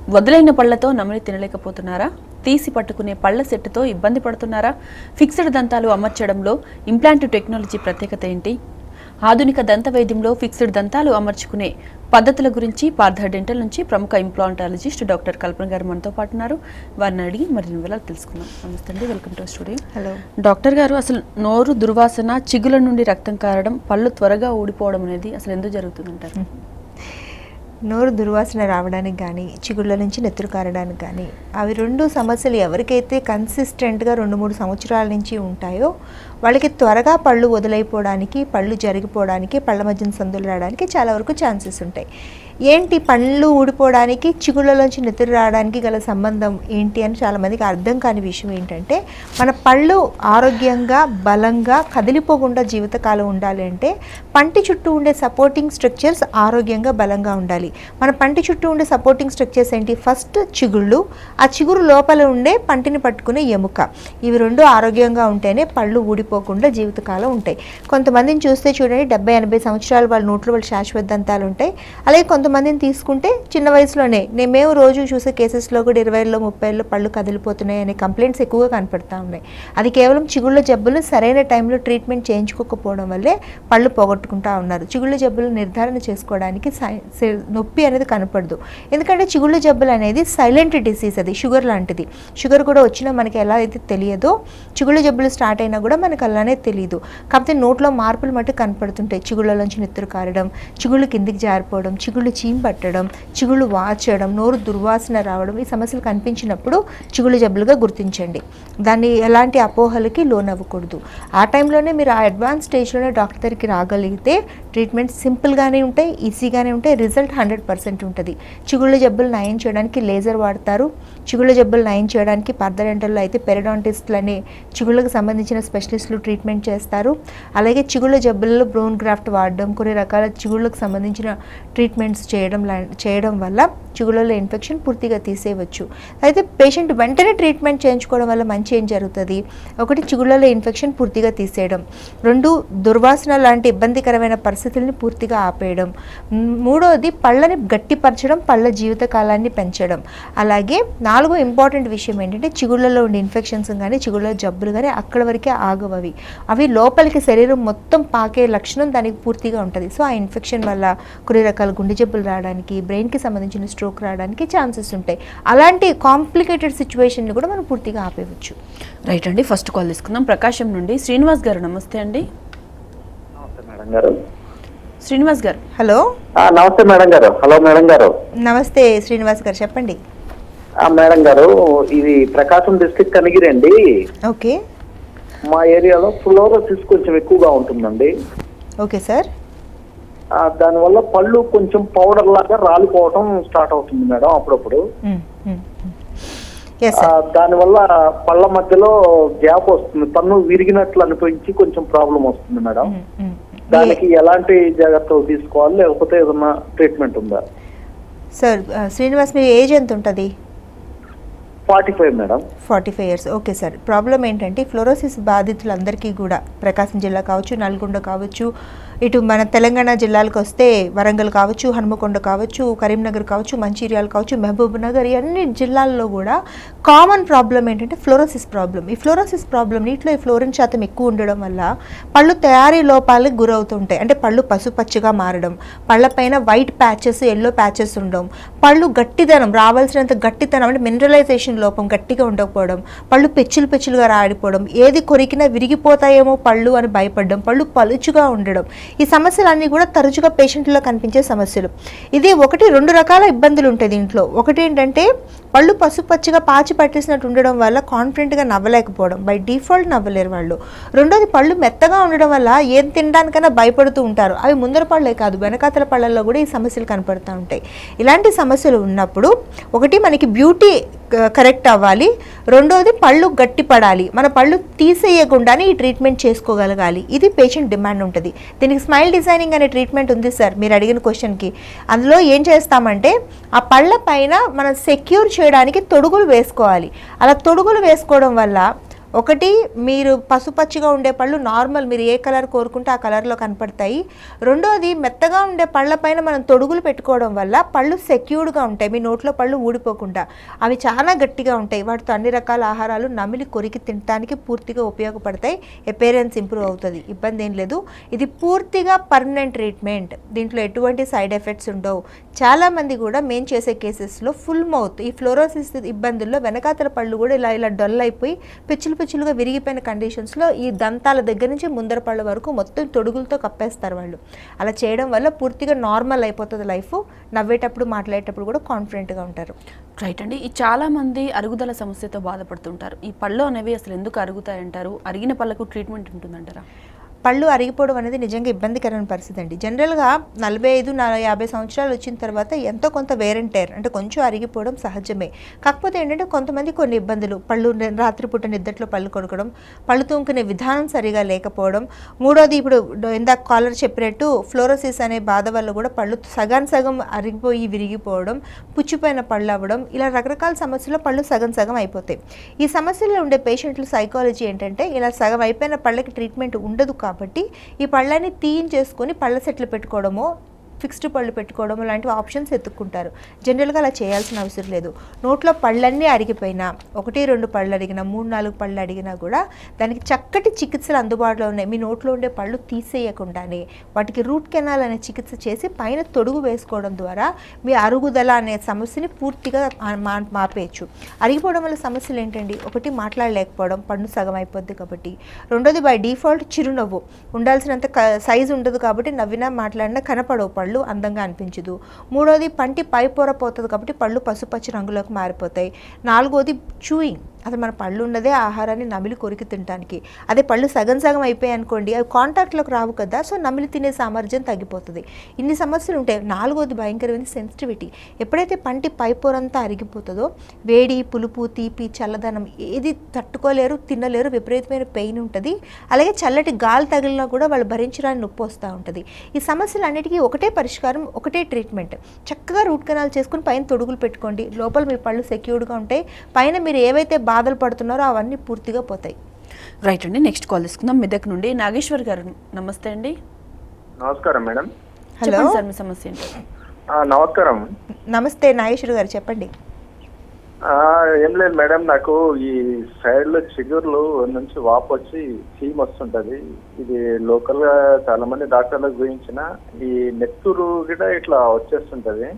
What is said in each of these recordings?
వదిలైన పళ్లతో నమిలి తినలేకపోతున్నారా తీసి పట్టుకునే పళ్ల సెట్టుతో ఇబ్బంది పడుతున్నారా ఫిక్స్డ్ దంతాలు అమర్చడంలో ఇంప్లాంట్ టెక్నాలజీ ప్రత్యేకత ఏంటి ఆధునిక దంత వైద్యంలో ఫిక్స్డ్ దంతాలు అమర్చుకునే పద్ధతుల గురించి పార్థ డెంటల్ నుంచి ప్రముఖ ఇంప్లాంటాలజిస్ట్ డాక్టర్ కల్పన గారు మనతో పాటు ఉన్నారు వారిని అడిగి మరిన్ని వివరాలు తెలుసుకుందాం నమస్తే అండి welcome to studio hello doctor గారు అసలు నోరు దుర్వాసన చిగుల నుండి రక్తం కారడం పళ్ళు త్వరగా ఊడిపోవడం అనేది అసలు ఎందుకు జరుగుతుందంటారు నోరు దుర్వాసన రావడానికి కానీ చిగుళ్ళ నుంచి నెత్తురు కారడానికి కానీ అవి రెండు సమస్యలు ఎవరికైతే కన్సిస్టెంట్గా రెండు మూడు సంవత్సరాల నుంచి ఉంటాయో వాళ్ళకి త్వరగా పళ్ళు వదిలైపోవడానికి పళ్ళు జరిగిపోవడానికి పళ్ళ మధ్యన సందులు రావడానికి చాలా వరకు ఛాన్సెస్ ఉంటాయి ఏంటి పళ్ళు ఊడిపోవడానికి చిగుళ్ళలోంచి నెత్తురు రావడానికి గల సంబంధం ఏంటి అని చాలామందికి అర్థం కాని విషయం ఏంటంటే మన పళ్ళు ఆరోగ్యంగా బలంగా కదిలిపోకుండా జీవితకాలం ఉండాలి అంటే పంటి చుట్టూ ఉండే సపోర్టింగ్ స్ట్రక్చర్స్ ఆరోగ్యంగా బలంగా ఉండాలి మన పంటి చుట్టూ ఉండే సపోర్టింగ్ స్ట్రక్చర్స్ ఏంటి ఫస్ట్ చిగుళ్ళు ఆ చిగురు లోపల ఉండే పంటిని పట్టుకునే ఎముక ఇవి రెండు ఆరోగ్యంగా ఉంటేనే పళ్ళు ఊడిపోకుండా జీవితకాలం ఉంటాయి కొంతమందిని చూస్తే చూడండి డెబ్బై ఎనభై సంవత్సరాలు వాళ్ళ నోట్లో వాళ్ళు శాశ్వత దంతాలు ఉంటాయి అలాగే కొంతమందిని తీసుకుంటే చిన్న వయసులోనే నేను మేము రోజు చూసే కేసెస్లో కూడా ఇరవైలో ముప్పైలో పళ్ళు కదిలిపోతున్నాయి అనే కంప్లైంట్స్ ఎక్కువగా కనపడతా ఉన్నాయి అది కేవలం చిగుళ్ళ జబ్బులు సరైన టైంలో ట్రీట్మెంట్ చేయించుకోకపోవడం వల్లే పళ్ళు పోగొట్టుకుంటా ఉన్నారు చిగుళ్ళ జబ్బులు నిర్ధారణ చేసుకోవడానికి సై- సే- నొప్పి అనేది కనపడదు ఎందుకంటే చిగుళ్ళ జబ్బులు అనేది సైలెంట్ డిసీజ్ అది షుగర్ లాంటిది షుగర్ కూడా వచ్చినా మనకి ఎలా అయితే తెలియదో చిగుళ్ళ జబ్బులు స్టార్ట్ అయినా కూడా మనకు అలానే తెలియదు కాకపోతే నోట్లో మార్పులు మట్టు కనపడుతుంటాయి చిగుళ్ళలోంచి నెత్తురు కారడం చిగుళ్ళు కిందికి జారిపోవడం చిగుళ్ళు చీమ్ పట్టడం చిగుళ్ళు వాచడం నోరు దుర్వాసన రావడం ఈ సమస్యలు కనిపించినప్పుడు చిగుళ్ళ జబ్బులుగా గుర్తించండి దాన్ని ఎలాంటి అపోహలకి లోన్ అవ్వకూడదు ఆ టైంలోనే మీరు ఆ అడ్వాన్స్ స్టేజ్లోనే డాక్టర్ దగ్గరికి రాగలిగితే ట్రీట్మెంట్ సింపుల్గానే ఉంటాయి ఈజీగానే ఉంటాయి రిజల్ట్ హండ్రెడ్ పర్సెంట్ ఉంటుంది చిగుళ్ళ జబ్బులు నయం చేయడానికి లేజర్ వాడతారు చిగుళ్ళ జబ్బులు నయం చేయడానికి పర్దడెంటల్లో అయితే పెరడాంటిస్టులు అనే చిగుళ్ళకు సంబంధించిన స్పెషలిస్టులు ట్రీట్మెంట్ చేస్తారు అలాగే చిగుళ్ళ జబ్బులలో బ్రోన్ గ్రాఫ్ట్ వాడడం కొన్ని రకాల చిగుళ్ళకు సంబంధించిన ట్రీట్మెంట్స్ చేయడం లా చేయడం వల్ల చిగుళ్ళలో ఇన్ఫెక్షన్ పూర్తిగా తీసేయవచ్చు అయితే పేషెంట్ వెంటనే ట్రీట్మెంట్ చేయించుకోవడం వల్ల మంచి ఏం జరుగుతుంది ఒకటి చిగుళ్ళలో ఇన్ఫెక్షన్ పూర్తిగా తీసేయడం రెండు దుర్వాసన లాంటి ఇబ్బందికరమైన పరిస్థితుల్ని పూర్తిగా ఆపేయడం మ్, మూడోది పళ్ళని గట్టిపరచడం పళ్ళ జీవిత కాలాన్ని పెంచడం అలాగే నాలుగో ఇంపార్టెంట్ విషయం ఏంటంటే చిగుళ్ళలో ఉండే ఇన్ఫెక్షన్స్ కానీ చిగుళ్ళ జబ్బులు కానీ అక్కడ వరకే ఆగవు అవి అవి లోపలికి శరీరం మొత్తం పాకే లక్షణం దానికి పూర్తిగా ఉంటుంది సో ఆ ఇన్ఫెక్షన్ వల్ల కొన్ని రకాల గుండె జబ్బులు రావడానికి బ్రెయిన్కి సంబంధించిన స్ట్రోక్ రావడానికి ఛాన్సెస్ ఉంటాయి అలాంటి కాంప్లికేటెడ్ సిచ్యువేషన్ని కూడా మనం పూర్తిగా ఆపేయవచ్చు రైట్ అండి ఫస్ట్ కాల్ తీసుకుందాం ప్రకాశం నుండి శ్రీనివాస్ గారు నమస్తే అండి నమస్తే మేడం గారు శ్రీనివాస్ గారు హలో ఆ, నమస్తే మేడం గారు హలో మేడం గారు నమస్తే శ్రీనివాస్ గారు చెప్పండి ఆ, మేడం గారు ఇది ప్రకాశం డిస్ట్రిక్ట్ కనిగిరి అండి ఓకే మా ఏరియాలో ఫ్లోరోసిస్ కొంచెం ఎక్కువగా ఉంటుందండి ఓకే సార్ ఆ, దానివల్ల పళ్ళు కొంచెం పౌడర్ లాగా రాలిపోవటం స్టార్ట్ అవుతుంది మేడం అప్పుడప్పుడు ఎస్ ఆ, సార్ దానివల్ల పళ్ళ మధ్యలో గ్యాప్ వస్తుంది పన్ను విరిగినట్లు అనిపించి కొంచెం ప్రాబ్లం వస్తుంది మేడం దానికి ఎలాంటి జాగ్రత్తలు తీసుకోవాలి లేకపోతే ఏదన్నా ట్రీట్మెంట్ ఉందా సార్ ఆ, శ్రీనివాస్ మీ ఏజ్ ఎంత ఉంటుంది forty five madam forty five years okay sir problem ఏంటంటే ఫ్లోరోసిస్ బాధితులందరికీ కూడా ప్రకాశం జిల్లా కావచ్చు నల్గొండ కావచ్చు ఇటు మన తెలంగాణ జిల్లాలకు వస్తే వరంగల్ కావచ్చు హనుమకొండ కావచ్చు కరీంనగర్ కావచ్చు మంచిర్యాల కావచ్చు మహబూబ్ నగర్ ఈ అన్ని జిల్లాల్లో కూడా కామన్ ప్రాబ్లం ఏంటంటే ఫ్లోరోసిస్ ప్రాబ్లం ఈ ఫ్లోరోసిస్ ప్రాబ్లం నీటిలో ఈ ఫ్లోరిన్ శాతం ఎక్కువ ఉండడం వల్ల పళ్ళు తయారీ లోపాలకు గురవుతుంటాయి అంటే పళ్ళు పసుపచ్చగా మారడం పళ్ళపైన వైట్ ప్యాచెస్ ఎల్లో ప్యాచెస్ ఉండడం పళ్ళు గట్టిదనం రావాల్సినంత గట్టితనం అంటే మినరలైజేషన్ లోపం గట్టిగా ఉండకపోవడం పళ్ళు పెచ్చులు పెచ్చులుగా రాడిపోవడం ఏది కొరికినా విరిగిపోతాయేమో పళ్ళు అని భయపడడం పళ్ళు పలుచుగా ఉండడం ఈ సమస్యలన్నీ కూడా తరచుగా పేషెంట్లో కనిపించే సమస్యలు ఇది ఒకటి రెండు రకాల ఇబ్బందులు ఉంటాయి దీంట్లో ఒకటి ఏంటంటే పళ్ళు పసుపచ్చగా పాచి పట్టేసినట్టు ఉండడం వల్ల కాన్ఫిడెంట్గా నవ్వలేకపోవడం బై డిఫాల్ట్ నవ్వలేరు వాళ్ళు రెండోది పళ్ళు మెత్తగా ఉండడం వల్ల ఏం తినడానికైనా భయపడుతూ ఉంటారు అవి ముందర పళ్ళే కాదు వెనకాతల పళ్ళల్లో కూడా ఈ సమస్యలు కనపడుతూ ఉంటాయి ఇలాంటి సమస్యలు ఉన్నప్పుడు ఒకటి మనకి బ్యూటీ కరెక్ట్ అవ్వాలి రెండోది పళ్ళు గట్టిపడాలి మన పళ్ళు తీసేయకుండానే ఈ ట్రీట్మెంట్ చేసుకోగలగాలి ఇది పేషెంట్ డిమాండ్ ఉంటుంది దీనికి స్మైల్ డిజైనింగ్ అనే ట్రీట్మెంట్ ఉంది సార్ మీరు అడిగిన క్వశ్చన్కి అందులో ఏం చేస్తామంటే ఆ పళ్ళ పైన మనం సెక్యూర్ చేయడానికి తొడుగులు వేసుకోవాలి అలా తొడుగులు వేసుకోవడం వల్ల ఒకటి మీరు పసుపచ్చిగా ఉండే పళ్ళు నార్మల్ మీరు ఏ కలర్ కోరుకుంటే ఆ కలర్లో కనపడతాయి రెండోది మెత్తగా ఉండే పళ్ళ పైన మనం తొడుగులు పెట్టుకోవడం వల్ల పళ్ళు సెక్యూర్డ్గా ఉంటాయి మీ నోట్లో పళ్ళు ఊడిపోకుండా అవి చాలా గట్టిగా ఉంటాయి వాటితో అన్ని రకాల ఆహారాలు నమిలి కొరికి తినడానికి పూర్తిగా ఉపయోగపడతాయి ఎపేరెన్స్ ఇంప్రూవ్ అవుతుంది ఇబ్బంది ఏం లేదు ఇది పూర్తిగా పర్మనెంట్ ట్రీట్మెంట్ దీంట్లో ఎటువంటి సైడ్ ఎఫెక్ట్స్ ఉండవు చాలామంది కూడా మేము చేసే కేసెస్లో ఫుల్ మౌత్ ఈ ఫ్లోరోసిస్ ఇబ్బందుల్లో వెనకాతల పళ్ళు కూడా ఇలా ఇలా డల్ అయిపోయి పిచ్చులు పిచ్చులుగా విరిగిపోయిన కండిషన్స్లో ఈ దంతాల దగ్గర నుంచి ముందర పళ్ళ వరకు మొత్తం తొడుగులతో కప్పేస్తారు వాళ్ళు అలా చేయడం వల్ల పూర్తిగా నార్మల్ అయిపోతుంది లైఫ్ నవ్వేటప్పుడు మాట్లాడేటప్పుడు కూడా కాన్ఫిడెంట్గా ఉంటారు రైట్ అండి ఈ చాలా మంది అరుగుదల సమస్యతో బాధపడుతుంటారు ఈ పళ్ళు అనేవి అసలు ఎందుకు అరుగుతాయంటారు అరిగిన పళ్ళకు ట్రీట్మెంట్ ఉంటుందంటారా పళ్ళు అరిగిపోవడం అనేది నిజంగా ఇబ్బందికరమైన పరిస్థితి అండి జనరల్గా నలభై ఐదు నలభై యాభై సంవత్సరాలు వచ్చిన తర్వాత ఎంతో కొంత వేర్ అండ్ టైర్ అంటే కొంచెం అరిగిపోవడం సహజమే కాకపోతే ఏంటంటే కొంతమంది కొన్ని ఇబ్బందులు పళ్ళు ని- రాత్రిపూట నిద్దట్లో పళ్ళు కొడకడం పళ్ళు తూముకునే విధానం సరిగా లేకపోవడం మూడోది ఇప్పుడు డ- ఇందాక కాలర్ చెప్పినట్టు ఫ్లోరోసిస్ అనే బాధ వల్ల కూడా పళ్ళు సగం సగం అరిగిపోయి విరిగిపోవడం పుచ్చిపోయిన పళ్ళు అవ్వడం ఇలా రకరకాల సమస్యల్లో పళ్ళు సగం సగం అయిపోతాయి ఈ సమస్యల్లో ఉండే పేషెంట్ల సైకాలజీ ఏంటంటే ఇలా సగం అయిపోయిన పళ్ళకి ట్రీట్మెంట్ ఉండదు కాబట్టి ఈ పళ్ళని తీయించేసుకొని పళ్ళ సెట్లు పెట్టుకోవడమో ఫిక్స్డ్ పళ్ళు పెట్టుకోవడం లాంటి ఆప్షన్స్ ఎత్తుక్కుంటారు జనరల్గా అలా చేయాల్సిన అవసరం లేదు నోట్లో పళ్ళన్నీ అరిగిపోయినా ఒకటి రెండు పళ్ళు అడిగినా మూడు నాలుగు పళ్ళు అడిగినా కూడా దానికి చక్కటి చికిత్సలు అందుబాటులో ఉన్నాయి మీ నోట్లో ఉండే పళ్ళు తీసేయకుండానే వాటికి రూట్ కెనాల్ అనే చికిత్స చేసి పైన తొడుగు వేసుకోవడం ద్వారా మీ అరుగుదల అనే సమస్యని పూర్తిగా ఆ- మా మాపేయచ్చు అరిగిపోవడం వల్ల సమస్యలు ఏంటండి ఒకటి మాట్లాడలేకపోవడం పన్ను సగం అయిపోద్ది కాబట్టి రెండోది బై డిఫాల్ట్ చిరునవ్వు ఉండాల్సినంత సైజు ఉండదు కాబట్టి నవ్వినా మాట్లాడినా కనపడవు పళ్ళు అందంగా అనిపించదు మూడోది పంటి పై పొర పోతుంది కాబట్టి పళ్ళు పసుపచ్చి రంగులోకి మారిపోతాయి నాలుగోది చూయింగ్ అసలు మన పళ్ళు ఉన్నదే ఆహారాన్ని నమిలి కొరికి తినడానికి అదే పళ్ళు సగం సగం అయిపోయాయి అనుకోండి అవి కాంటాక్ట్లోకి రావు కదా సో నమిలి తినే సామర్థ్యం తగ్గిపోతుంది ఇన్ని సమస్యలు ఉంటాయి నాలుగోది భయంకరమైన సెన్సిటివిటీ ఎప్పుడైతే పంటి పై పొరంతా అరిగిపోతుందో వేడి పులుపు తీపి చల్లదనం ఏది తట్టుకోలేరు తినలేరు విపరీతమైన పెయిన్ ఉంటుంది అలాగే చల్లటి గాలి తగిలినా కూడా వాళ్ళు భరించడానికి నొప్పి వస్తూ ఉంటుంది ఈ సమస్యలన్నిటికీ ఒకటే పరిష్కారం ఒకటే ట్రీట్మెంట్ చక్కగా రూట్ కెనాల్ చేసుకుని పైన తొడుగులు పెట్టుకోండి లోపల మీ పళ్ళు సెక్యూర్డ్గా ఉంటాయి పైన మీరు ఏవైతే బాధలు పడుతున్నారో అవన్నీ పూర్తిగా పోతాయి రైట్ అండి నెక్స్ట్ కాల్ తీసుకుందాం మెదక్ నుండి నాగేశ్వర్ గారు నమస్తే అండి నమస్కారం మేడం హలో చెప్పండి సార్ మీ సమస్య ఏంటో ఆ, నమస్కారం నమస్తే నాగేశ్వర్ గారు చెప్పండి ఆ, ఏం లేదు మేడం నాకు ఈ సైడ్ లో చిగుర్లు నుంచి వాపు వచ్చి చీమ్ వస్తుంటది ఇది లోకల్ గా చాలా మంది డాక్టర్లకు చూపించిన ఈ నెత్తురు కూడా ఇట్లా వచ్చేస్తుంటది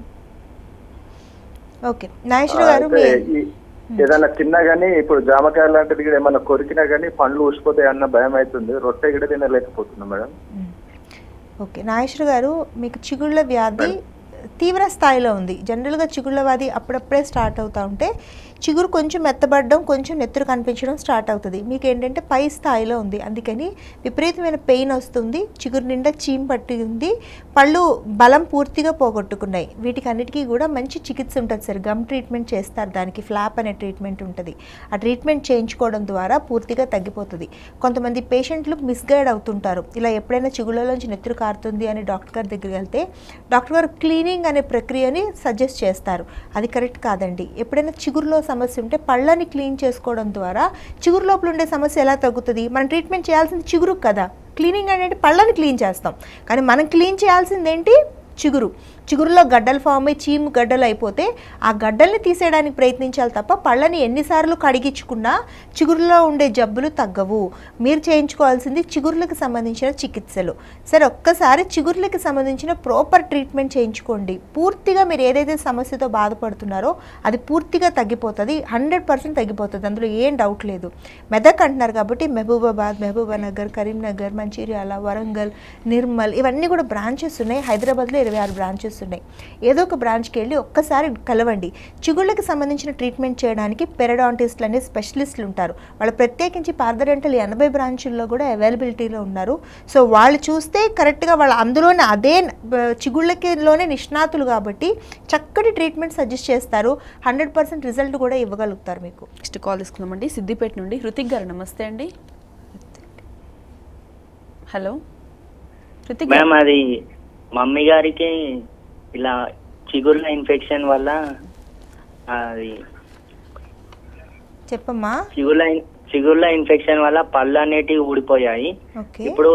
ఓకే నాగేశ్వర్ గారు మీ అయితే ఈ- ఏదైనా తిన్నా గానీ ఇప్పుడు జామకాయ లాంటిది కూడా ఏమన్నా కొరికినా గానీ పండ్లు ఊసిపోతాయి అన్న భయం అవుతుంది రొట్టె కూడా తినలేకపోతున్నా మేడం మ్మ్. ఓకే నాగేశ్వర్ గారు మీకు చిగుళ్ళ వ్యాధి తీవ్ర స్థాయిలో ఉంది జనరల్గా చిగుళ్ళ వ్యాధి అప్పుడప్పుడే స్టార్ట్ అవుతూ ఉంటే చిగురు కొంచెం మెత్తబడడం కొంచెం నెత్తురు కనిపించడం స్టార్ట్ అవుతుంది మీకు ఏంటంటే పై స్థాయిలో ఉంది అందుకని విపరీతమైన పెయిన్ వస్తుంది చిగురు నిండా చీమ్ పట్టి ఉంది పళ్ళు బలం పూర్తిగా పోగొట్టుకున్నాయి వీటికి అన్నిటికీ కూడా మంచి చికిత్స ఉంటుంది సార్ గమ్ ట్రీట్మెంట్ చేస్తారు దానికి ఫ్లాప్ అనే ట్రీట్మెంట్ ఉంటుంది ఆ ట్రీట్మెంట్ చేయించుకోవడం ద్వారా పూర్తిగా తగ్గిపోతుంది కొంతమంది పేషెంట్లు మిస్గైడ్ అవుతుంటారు ఇలా ఎప్పుడైనా చిగుళ్ళలోంచి నెత్తురు కారుతుంది అని డాక్టర్ గారి దగ్గరికి వెళ్తే డాక్టర్ గారు క్లీనింగ్ అనే ప్రక్రియని సజెస్ట్ చేస్తారు అది కరెక్ట్ కాదండి ఎప్పుడైనా చిగురులో సమస్య ఉంటే పళ్ళని క్లీన్ చేసుకోవడం ద్వారా చిగురు లోపల ఉండే సమస్య ఎలా తగ్గుతుంది మనం ట్రీట్మెంట్ చేయాల్సింది చిగురు కదా క్లీనింగ్ అనేది పళ్ళని క్లీన్ చేస్తాం కానీ మనం క్లీన్ చేయాల్సింది ఏంటి చిగురు చిగురులో గడ్డలు ఫామ్ అయ్యి చీము గడ్డలు అయిపోతే ఆ గడ్డల్ని తీసేయడానికి ప్రయత్నించాలి తప్ప పళ్ళని ఎన్నిసార్లు కడిగించుకున్నా చిగురులో ఉండే జబ్బులు తగ్గవు మీరు చేయించుకోవాల్సింది చిగుర్లకు సంబంధించిన చికిత్సలు సరే ఒక్కసారి చిగుర్లకి సంబంధించిన ప్రాపర్ ట్రీట్మెంట్ చేయించుకోండి పూర్తిగా మీరు ఏదైతే సమస్యతో బాధపడుతున్నారో అది పూర్తిగా తగ్గిపోతుంది హండ్రెడ్ పర్సెంట్ తగ్గిపోతుంది అందులో ఏం డౌట్ లేదు మెదక్ అంటున్నారు కాబట్టి మహబూబాబాద్ మహబూబానగర్ కరీంనగర్ మంచిర్యాల వరంగల్ నిర్మల్ ఇవన్నీ కూడా బ్రాంచెస్ ఉన్నాయి హైదరాబాద్లో ఇరవై ఆరు బ్రాంచెస్ ఉన్నాయి ఏదో ఒక బ్రాంచ్కి వెళ్ళి ఒక్కసారి కలవండి చిగుళ్ళకి సంబంధించిన ట్రీట్మెంట్ చేయడానికి పెరడాంటిస్టులు అనే స్పెషలిస్టులు ఉంటారు వాళ్ళు ప్రత్యేకించి పార్దడెంటల్ ఎనభై బ్రాంచుల్లో కూడా అవైలబిలిటీలో ఉన్నారు సో వాళ్ళు చూస్తే కరెక్ట్గా వాళ్ళు అందులోనే అదే బ- చిగుళ్ళకిలోనే నిష్ణాతులు కాబట్టి చక్కటి ట్రీట్మెంట్ సజెస్ట్ చేస్తారు హండ్రెడ్ పర్సెంట్ రిజల్ట్ కూడా ఇవ్వగలుగుతారు మీకు నెక్స్ట్ కాల్ తీసుకుందామండి సిద్దిపేట నుండి హృతిక్ గారు నమస్తే అండి హలో హృతిక్ మేడం గారు అది మమ్మీ గారికి ఇలా చిగుర్ల ఇన్ఫెక్షన్ వల్ల అది చెప్పమ్మా చిగుర్ల చిగుర్ల ఇన్ఫెక్షన్ వల్ల పళ్ళు అనేటివి ఊడిపోయాయి ఓకే ఇప్పుడు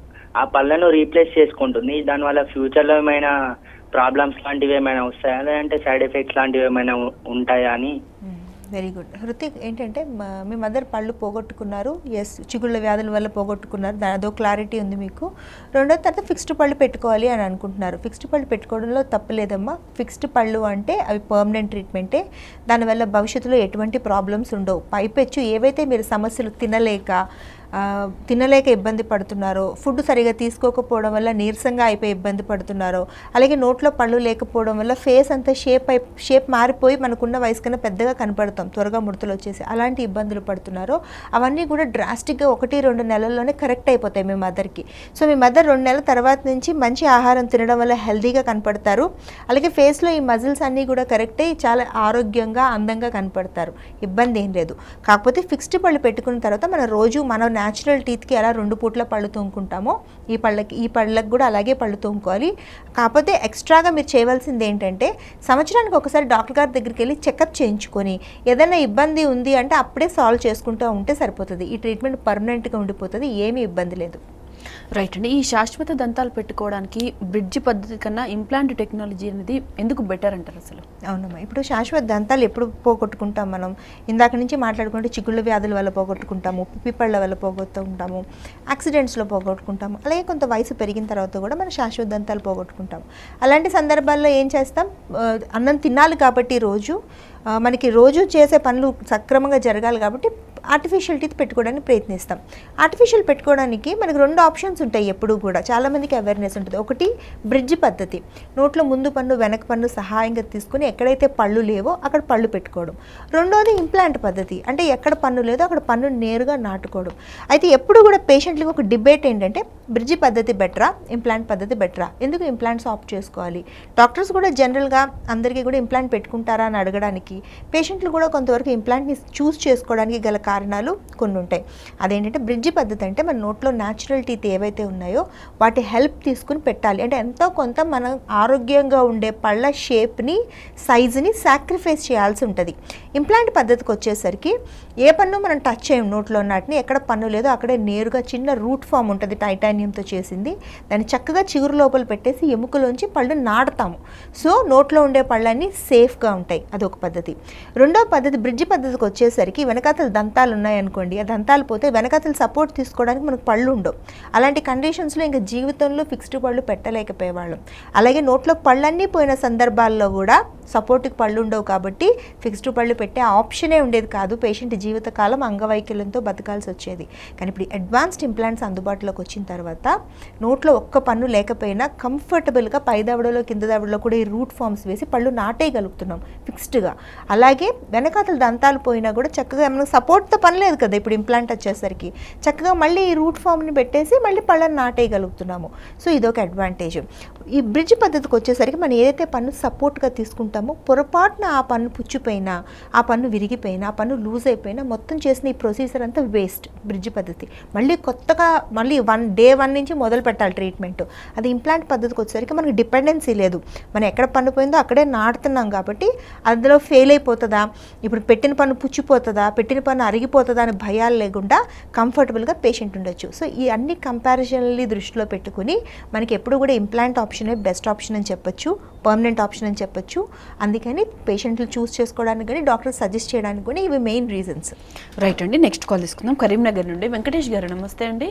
ఆ పళ్ళను రీప్లేస్ చేసుకుంటుంది దానివల్ల ఫ్యూచర్ లో ఏమైనా ప్రాబ్లమ్స్ లాంటివి ఏమైనా వస్తాయా లేదంటే సైడ్ ఎఫెక్ట్స్ లాంటివి ఏమైనా ఉ- ఉంటాయా అని వెరీ గుడ్ హృతిక్ ఏంటంటే మ- మీ మదర్ పళ్ళు పోగొట్టుకున్నారు ఎస్ చిగుళ్ళ వ్యాధుల వల్ల పోగొట్టుకున్నారు దా- అదో క్లారిటీ ఉంది మీకు రెండో తర్వాత ఫిక్స్డ్ పళ్ళు పెట్టుకోవాలి అని అనుకుంటున్నారు ఫిక్స్డ్ పళ్ళు పెట్టుకోవడంలో తప్పలేదమ్మా ఫిక్స్డ్ పళ్ళు అంటే అవి పర్మనెంట్ ట్రీట్మెంటే దానివల్ల భవిష్యత్తులో ఎటువంటి ప్రాబ్లమ్స్ ఉండవు పైపెచ్చు ఏవైతే మీరు సమస్యలు తినలేక ఆ, తినలేక ఇబ్బంది పడుతున్నారో ఫుడ్ సరిగా తీసుకోకపోవడం వల్ల నీరసంగా అయిపోయి ఇబ్బంది పడుతున్నారో అలాగే నోట్లో పళ్ళు లేకపోవడం వల్ల ఫేస్ అంతా షేప్ అయి షేప్ మారిపోయి మనకున్న వయసు కన్నా పెద్దగా కనపడతాం త్వరగా ముడతలు వచ్చేసి అలాంటి ఇబ్బందులు పడుతున్నారో అవన్నీ కూడా డ్రాస్టిక్గా ఒకటి రెండు నెలల్లోనే కరెక్ట్ అయిపోతాయి మీ మదర్కి సో మీ మదర్ రెండు నెలల తర్వాత నుంచి మంచి ఆహారం తినడం వల్ల హెల్తీగా కనపడతారు అలాగే ఫేస్లో ఈ మజిల్స్ అన్నీ కూడా కరెక్ట్ అయ్యి చాలా ఆరోగ్యంగా అందంగా కనపడతారు ఇబ్బంది ఏం లేదు కాకపోతే ఫిక్స్డ్ పళ్ళు పెట్టుకున్న తర్వాత మనం రోజు మనం న్యాచురల్ టీత్కి ఎలా రెండు పూట్ల పళ్ళు తోముకుంటామో ఈ పళ్ళకి ఈ పళ్ళకి కూడా అలాగే పళ్ళు తోముకోవాలి కాకపోతే ఎక్స్ట్రాగా మీరు చేయవలసింది ఏంటంటే సంవత్సరానికి ఒకసారి డాక్టర్ గారి దగ్గరికి వెళ్ళి చెకప్ చేయించుకొని ఏదైనా ఇబ్బంది ఉంది అంటే అప్పుడే సాల్వ్ చేసుకుంటూ ఉంటే సరిపోతుంది ఈ ట్రీట్మెంట్ పర్మనెంట్గా ఉండిపోతుంది ఏమీ ఇబ్బంది లేదు రైట్ అండి ఈ శాశ్వత దంతాలు పెట్టుకోవడానికి బ్రిడ్జ్ పద్ధతి కన్నా ఇంప్లాంట్ టెక్నాలజీ అనేది ఎందుకు బెటర్ అంటారు అసలు అవునమ్మా ఇప్పుడు శాశ్వత దంతాలు ఎప్పుడు పోగొట్టుకుంటాం మనం ఇందాక నుంచి మాట్లాడుకుంటే చిగుళ్ళ వ్యాధుల వల్ల పోగొట్టుకుంటాము పిప్పళ్ళ వల్ల పోగొట్టుకుంటాము యాక్సిడెంట్స్లో పోగొట్టుకుంటాము అలాగే కొంత వయసు పెరిగిన తర్వాత కూడా మనం శాశ్వత దంతాలు పోగొట్టుకుంటాము అలాంటి సందర్భాల్లో ఏం చేస్తాం ఆ, అన్నం తినాలి కాబట్టి రోజు ఆ, మనకి రోజు చేసే పనులు సక్రమంగా జరగాలి కాబట్టి ఆర్టిఫిషియల్ టీత్ పెట్టుకోవడానికి ప్రయత్నిస్తాం ఆర్టిఫిషియల్ పెట్టుకోవడానికి మనకు రెండు ఆప్షన్స్ ఉంటాయి ఎప్పుడూ కూడా చాలామందికి అవేర్నెస్ ఉంటుంది ఒకటి బ్రిడ్జ్ పద్ధతి నోట్లో ముందు పన్ను వెనక పన్ను సహాయంగా తీసుకుని ఎక్కడైతే పళ్ళు లేవో అక్కడ పళ్ళు పెట్టుకోవడం రెండోది ఇంప్లాంట్ పద్ధతి అంటే ఎక్కడ పన్ను లేదో అక్కడ పన్ను నేరుగా నాటుకోవడం అయితే ఎప్పుడు కూడా పేషెంట్లకు ఒక డిబేట్ ఏంటంటే బ్రిడ్జి పద్ధతి బెటరా ఇంప్లాంట్ పద్ధతి బెటరా ఎందుకు ఇంప్లాంట్స్ ఆప్ట్ చేసుకోవాలి డాక్టర్స్ కూడా జనరల్గా అందరికీ కూడా ఇంప్లాంట్ పెట్టుకుంటారా అని అడగడానికి పేషెంట్లు కూడా కొంతవరకు ఇంప్లాంట్ని చూస్ చేసుకోవడానికి గల కారణాలు కొన్ని ఉంటాయి అదేంటంటే బ్రిడ్జి పద్ధతి అంటే మన నోట్లో న్యాచురల్ టీత్ ఏవైతే ఉన్నాయో వాటి హెల్ప్ తీసుకుని పెట్టాలి అంటే ఎంతో కొంత మనం ఆరోగ్యంగా ఉండే పళ్ళ షేప్ని సైజుని సాక్రిఫైస్ చేయాల్సి ఉంటుంది ఇంప్లాంట్ పద్ధతికి వచ్చేసరికి ఏ పన్ను మనం టచ్ చేయం నోట్లో నాటిని ఎక్కడ పన్ను లేదో అక్కడే నేరుగా చిన్న రూట్ ఫామ్ ఉంటుంది టైటానియంతో చేసింది దాన్ని చక్కగా చిగురు లోపల పెట్టేసి ఎముకలోంచి పళ్ళు నాడతాము సో నోట్లో ఉండే పళ్ళన్నీ సేఫ్గా ఉంటాయి అదొక పద్ధతి రెండో పద్ధతి బ్రిడ్జి పద్ధతికి వచ్చేసరికి వెనకాతల దంతాలు ఉన్నాయనుకోండి ఆ దంతాలు పోతే వెనకాతల సపోర్ట్ తీసుకోవడానికి మనకు పళ్ళు ఉండవు అలాంటి కండిషన్స్లో ఇంకా జీవితంలో ఫిక్స్డ్ పళ్ళు పెట్టలేకపోయేవాళ్ళం అలాగే నోట్లో పళ్ళన్నీ పోయిన సందర్భాల్లో కూడా సపోర్ట్కి పళ్ళు ఉండవు కాబట్టి ఫిక్స్డ్ పళ్ళు పెట్టే ఆప్షనే ఉండేది కాదు పేషెంట్ జీవితకాలం అంగవైకల్యంతో బతకాల్సి వచ్చేది కానీ ఇప్పుడు అడ్వాన్స్డ్ ఇంప్లాంట్స్ అందుబాటులోకి వచ్చిన తర్వాత నోట్లో ఒక్క పన్ను లేకపోయినా కంఫర్టబుల్గా పై దవడలో కింద దవడలో కూడా ఈ రూట్ ఫామ్స్ వేసి పళ్ళు నాటేయగలుగుతున్నాం ఫిక్స్డ్గా అలాగే వెనకాతల దంతాలు పోయినా కూడా చక్కగా మనకు సపోర్ట్తో పని లేదు కదా ఇప్పుడు ఇంప్లాంట్ వచ్చేసరికి చక్కగా మళ్ళీ ఈ రూట్ ఫామ్ని పెట్టేసి మళ్ళీ పళ్ళని నాటేయగలుగుతున్నాము సో ఇదొక అడ్వాంటేజ్ ఈ బ్రిడ్జ్ పద్ధతికి వచ్చేసరికి మనం ఏదైతే పన్ను సపోర్ట్గా తీసుకుంటామో పొరపాటున ఆ పన్ను పుచ్చిపోయినా ఆ పన్ను విరిగిపోయినా ఆ పన్ను లూజ్ అయిపోయినా మొత్తం చేసిన ఈ ప్రొసీజర్ అంతా వేస్ట్ బ్రిడ్జ్ పద్ధతి మళ్ళీ కొత్తగా మళ్ళీ వన్ డే వన్ నుంచి మొదలు పెట్టాలి ట్రీట్మెంట్ అది ఇంప్లాంట్ పద్ధతికి వచ్చేసరికి మనకి డిపెండెన్సీ లేదు మనం ఎక్కడ పన్ను పోయిందో అక్కడే నాటుతున్నాం కాబట్టి అందులో ఫెయిల్ అయిపోతుందా ఇప్పుడు పెట్టిన పన్ను పుచ్చిపోతుందా పెట్టిన పన్ను అరిగిపోతుందా అనే భయాలు లేకుండా కంఫర్టబుల్గా పేషెంట్ ఉండొచ్చు సో ఈ అన్ని కంపారిజన్లు దృష్టిలో పెట్టుకుని మనకి ఎప్పుడు కూడా ఇంప్లాంట్ ఆప్షనే బెస్ట్ ఆప్షన్ అని చెప్పొచ్చు పర్మనెంట్ ఆప్షన్ అని చెప్పొచ్చు అందుకని పేషెంట్లు చూస్ చేసుకోవడానికి కానీ డాక్టర్ సజెస్ట్ చేయడానికి కూడా ఇవి మెయిన్ రీజన్స్ రైట్ అండి నెక్స్ట్ కాల్ తీసుకుందాం కరీంనగర్ నుండి వెంకటేష్ గారు నమస్తే అండి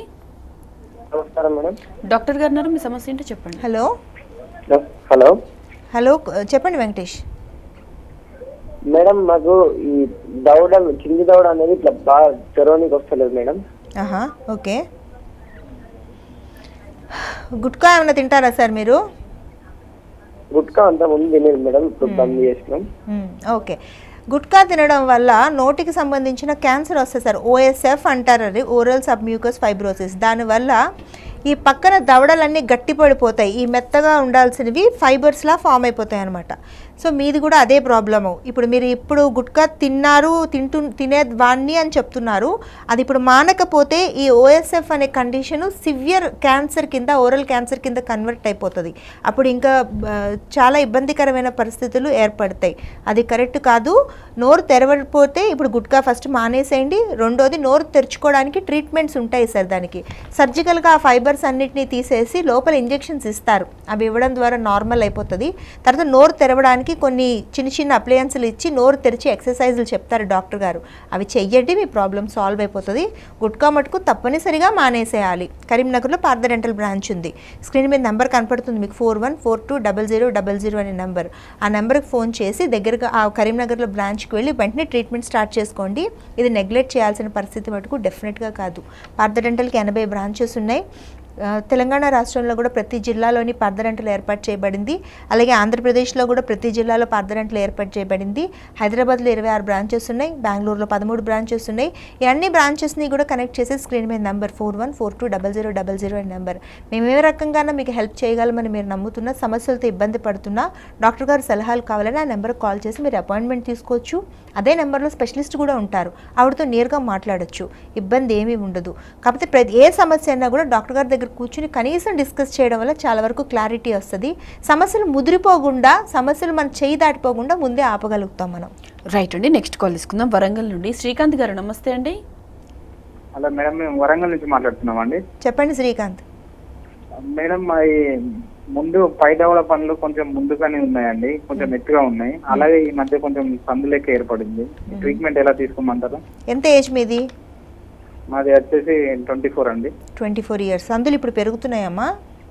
నమస్కారం మేడం డాక్టర్ గారు ఉన్నారు, మీ సమస్య ఏంటో చెప్పండి హలో హలో హలో చెప్పండి వెంకటేష్ మేడం మాకు ఈ దవడ కింది దవడ అనేది ఇట్లా బాగా చెరవనికి వస్తలేదు మేడం ఆహా ఓకే గుట్కా ఏమైనా తింటారా సార్ మీరు గుట్కా అంతా ముందు తినేది మేడం ఇప్పుడు బంద్ చేసినాం మ్మ్. ఓకే గుట్కా తినడం వల్ల నోటికి సంబంధించిన క్యాన్సర్ వస్తుంది సార్ ఓఎస్ఎఫ్ అంటారు అది ఓరల్ సబ్మ్యూకస్ ఫైబ్రోసిస్ దానివల్ల ఈ పక్కన దవడలన్నీ గట్టిపడిపోతాయి ఈ మెత్తగా ఉండాల్సినవి ఫైబర్స్లా ఫామ్ అయిపోతాయి అనమాట సో మీది కూడా అదే ప్రాబ్లము ఇప్పుడు మీరు ఇప్పుడు గుట్కా తిన్నారు తింటు తినేవాన్ని అని చెప్తున్నారు అది ఇప్పుడు మానకపోతే ఈ ఓఎస్ఎఫ్ అనే కండిషను సివియర్ క్యాన్సర్ కింద ఓరల్ క్యాన్సర్ కింద కన్వర్ట్ అయిపోతుంది అప్పుడు ఇంకా ఆ, చాలా ఇబ్బందికరమైన పరిస్థితులు ఏర్పడతాయి అది కరెక్ట్ కాదు నోరు తెరవకపోతే ఇప్పుడు గుట్కా ఫస్ట్ మానేసేయండి రెండోది నోరు తెరుచుకోవడానికి ట్రీట్మెంట్స్ ఉంటాయి సార్ దానికి సర్జికల్గా ఆ ఫైబర్స్ అన్నిటిని తీసేసి లోపల ఇంజెక్షన్స్ ఇస్తారు అవి ఇవ్వడం ద్వారా నార్మల్ అయిపోతుంది తర్వాత నోరు తెరవడానికి కొన్ని చిన్న చిన్న అప్లయన్స్లు ఇచ్చి నోరు తెరిచి ఎక్సర్సైజులు చెప్తారు డాక్టర్ గారు అవి చెయ్యండి మీ ప్రాబ్లం సాల్వ్ అయిపోతుంది గుట్కా మటుకు తప్పనిసరిగా మానేసేయాలి కరీంనగర్లో పార్థ డెంటల్ బ్రాంచ్ ఉంది స్క్రీన్ మీద నెంబర్ కనపడుతుంది మీకు four one four two double zero double zero అనే నెంబర్ ఆ నెంబర్కి ఫోన్ చేసి దగ్గరగా ఆ కరీంనగర్లో బ్రాంచ్కి వెళ్ళి వెంటనే ట్రీట్మెంట్ స్టార్ట్ చేసుకోండి ఇది నెగ్లెక్ట్ చేయాల్సిన పరిస్థితి మటుకు డెఫినెట్గా కాదు పార్థ డెంటల్కి ఎనభై బ్రాంచెస్ ఉన్నాయి ఆ, తెలంగాణ రాష్ట్రంలో కూడా ప్రతి జిల్లాలోని పార్థరెంటలు ఏర్పాటు చేయబడింది అలాగే ఆంధ్రప్రదేశ్లో కూడా ప్రతి జిల్లాలో పార్థరెంటలు ఏర్పాటు చేయబడింది హైదరాబాద్లో ఇరవై ఆరు బ్రాంచెస్ ఉన్నాయి బెంగళూరులో పదమూడు బ్రాంచెస్ ఉన్నాయి ఈ అన్ని బ్రాంచెస్ని కూడా కనెక్ట్ చేసే స్క్రీన్ మీద number four one four two double zero double zero అనే నెంబర్ మేము ఏ రకంగానూ మీకు హెల్ప్ చేయగలమని మీరు నమ్ముతున్నా సమస్యలతో ఇబ్బంది పడుతున్నా డాక్టర్ గారు సలహాలు కావాలని ఆ నెంబర్కి కాల్ చేసి మీరు అపాయింట్మెంట్ తీసుకోవచ్చు అదే నెంబర్లో స్పెషలిస్ట్ కూడా ఉంటారు ఆవిడతో నేరుగా మాట్లాడొచ్చు ఇబ్బంది ఏమీ ఉండదు కాకపోతే ప్రతి ఏ సమస్య అయినా కూడా డాక్టర్ గారి దగ్గర కూర్చుని కనీసం డిస్కస్ చేయడం వల్ల చాలా వరకు క్లారిటీ వస్తుంది సమస్యలు ముదిరిపోకుండా సమస్యలు మన చేయి దాటిపోకుండా ముందే ఆపగలుగుతాం మనం రైట్ అండి నెక్స్ట్ కాల్ తీసుకుందాం వరంగల్ నుండి శ్రీకాంత్ గారు నమస్తే అండి హలో మేడం మేము వరంగల్ నుంచి మాట్లాడుతున్నామండి చెప్పండి శ్రీకాంత్ మేడం ఈ ముందు పై దవల పనులు కొంచెం ముందుగానే ఉన్నాయండి కొంచెం ఎత్తుగా ఉన్నాయి అలాగే ఈ మధ్య కొంచెం సందు లెక్క ఏర్పడింది ట్రీట్మెంట్ ఎలా తీసుకోమంటారు ఎంత ఏజ్ మీది మాది వచ్చేసి ట్వంటీ ఫోర్ అండి ట్వంటీ ఫోర్ ఇయర్స్ అందులో ఇప్పుడు పెరుగుతున్నాయమ్మా